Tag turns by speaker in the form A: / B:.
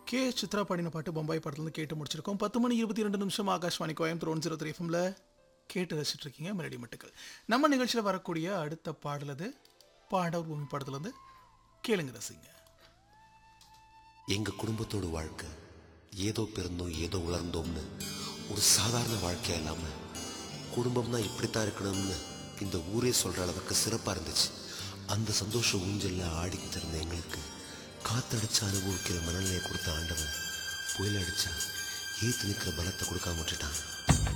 A: K Chitra பாடின பாட்டு பம்பாய் படத்துலேருந்து கேட்டு முடிச்சிருக்கோம் பத்து மணி இருபத்தி ரெண்டு நிமிஷம் Akashvani Coimbatore one zero three எஃப்எம்ல கேட்டு ரசிச்சுட்டு இருக்கீங்க மெலடி மட்டுக்கள் நம்ம நிகழ்ச்சியில் வரக்கூடிய அடுத்த பாடல் அது பாண்டவர் பூமி படத்துலேருந்து கேளுங்க ரசிங்க
B: எங்க குடும்பத்தோட வாழ்க்கை ஏதோ பிறந்தோம் ஏதோ உலர்ந்தோம்னு ஒரு சாதாரண வாழ்க்கையா இல்லாம குடும்பம்னா இப்படித்தான் இருக்கணும்னு இந்த ஊரே சொல்ற அளவுக்கு சிறப்பா இருந்துச்சு அந்த சந்தோஷ ஊஞ்சல்ல ஆடிக்கிட்டு இருந்த எங்களுக்கு காத்தடிச்சு அனுபவிக்கிற மனநிலையை கொடுத்த ஆண்டவன் புயல் அடிச்சா ஏத்து நிற்கிற பலத்தை கொடுக்காம விட்டுட்டான்